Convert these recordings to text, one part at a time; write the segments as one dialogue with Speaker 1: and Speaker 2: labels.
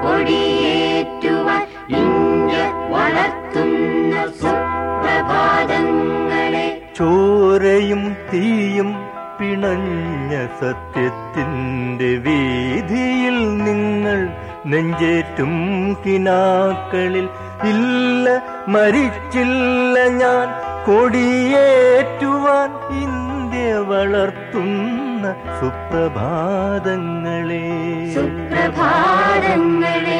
Speaker 1: കൊടിയേറ്റുവാൻ India വളർത്തുന്ന സുപ്രഭാതങ്ങളെ
Speaker 2: ചോരയും തീയും പിണഞ്ഞ സത്യത്തിന്റെ വീതിയിൽ നിങ്ങൾ നെഞ്ചേറ്റും കിനാക്കളിൽ ഇല്ല മരിച്ചില്ല ഞാൻ കൊടിയേറ്റുവാൻ ഇന്ത്യ വളർത്തുന്ന സുപ്രഭാതങ്ങളെ
Speaker 1: സുപ്രഭാതങ്ങളെ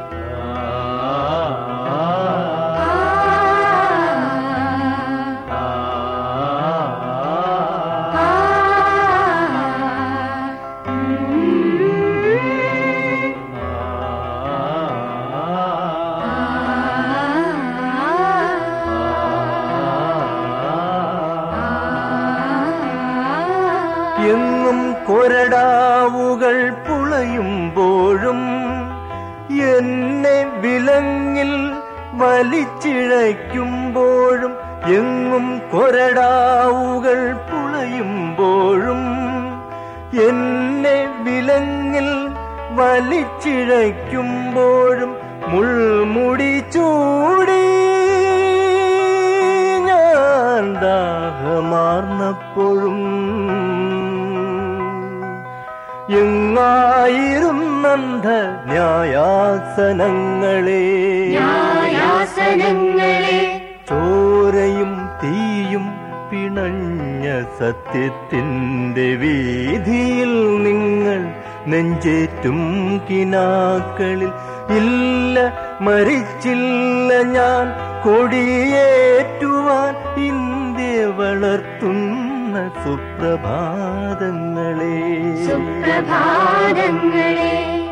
Speaker 2: എങ്ങും കൊരടാവുകൾ പുളയുമ്പോഴും എന്നെ വിലങ്ങിൽ വലിച്ചിഴയ്ക്കുമ്പോഴും എങ്ങും കൊരടാവുകൾ പുളയുമ്പോഴും എന്നെ വിലങ്ങിൽ വലിച്ചിഴയ്ക്കുമ്പോഴും മുൾമുടി ചൂടി ഞാൻ ദാഹമാർന്നപ്പോഴും എങ്ങായിരുന്നന്ധ ന്യായാസനങ്ങളെ
Speaker 1: ന്യായാസനങ്ങളെ
Speaker 2: ചോരയും തീയും പിണഞ്ഞ സത്യത്തിന്റെ വീതിയിൽ നിങ്ങൾ നെഞ്ചേറ്റും കിനാക്കളിൽ ഇല്ല മരിച്ചില്ല ഞാൻ കൊടിയേറ്റുവാൻ ഇന്ത്യ വളർത്തുന്ന സുപ്രഭാതങ്ങളെ
Speaker 1: സുപ്രഭാതങ്ങളെ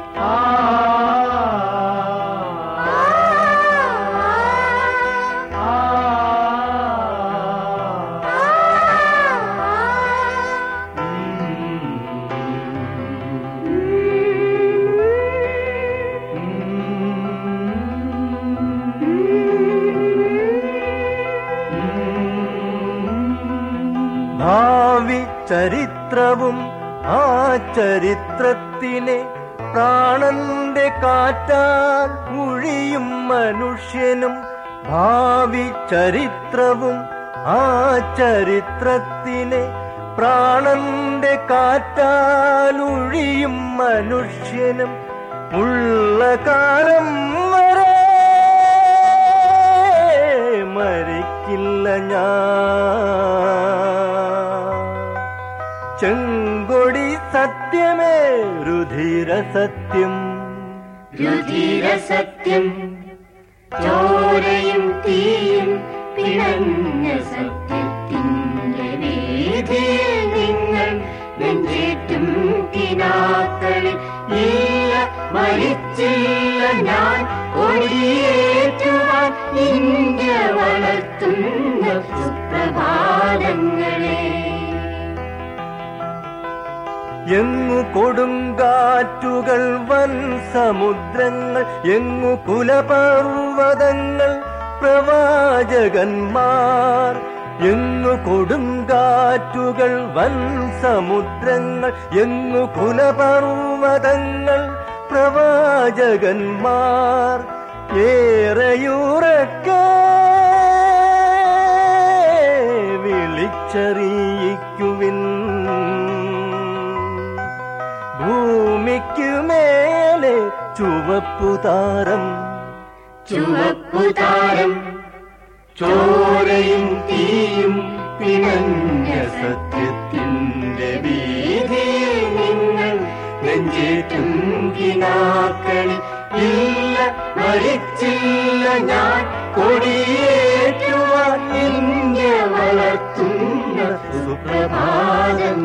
Speaker 2: ഭാവി ചരിത്രവും ആ ചരിത്രത്തിനെ പ്രാണന്റെ കാറ്റാൽ ഒഴിയും മനുഷ്യനും ഭാവി ചരിത്രവും ആ ചരിത്രത്തിനെ പ്രാണന്റെ കാറ്റാൽ ഒഴിയും മനുഷ്യനും ഉള്ള കാലം വരെ മരിക്കില്ല ഞാൻ ചെങ്കൊടി സത്യമേ രുധിര സത്യം
Speaker 1: രുധിര സത്യം ചോരയും തീയും പിണഞ്ഞ സത്യത്തിന്റെ വീതിയിൽ നിങ്ങൾ നെഞ്ചേറ്റും കിനാക്കളിൽ ഇല്ല മരിച്ചില്ല ഞാൻ കൊടിയേറ്റുവാൻ ഇന്ത്യ വളർത്തുന്ന സുപ്രഭാതങ്ങളെ
Speaker 2: എങ്ങു കൊടുങ്കാറ്റുകൾ വൻ സമുദ്രങ്ങൾ എങ്ങു കുലപർവ്വതങ്ങൾ പ്രവാചകന്മാർ എങ്ങു കൊടുങ്കാറ്റുകൾ വൻ സമുദ്രങ്ങൾ എങ്ങു കുലപർവ്വതങ്ങൾ പ്രവാചകന്മാർ ഏറെയുറക്കെ വിളിച്ചറിയിക്കുവിൻ ഭൂമിക്കു മേലെ ചുവപ്പുതാരം
Speaker 1: ചുവപ്പുതാരം ചോരയും തീയും പിണഞ്ഞ സത്യത്തിന്റെ വീതിയിൽ നിങ്ങൾ നെഞ്ചേറ്റും കിനാക്കളിൽ ഇല്ല മരിച്ചില്ല ഞാൻ കൊടിയേറ്റുവാൻ ഇന്ത്യ വളർത്തുന്ന സുപ്രഭാതം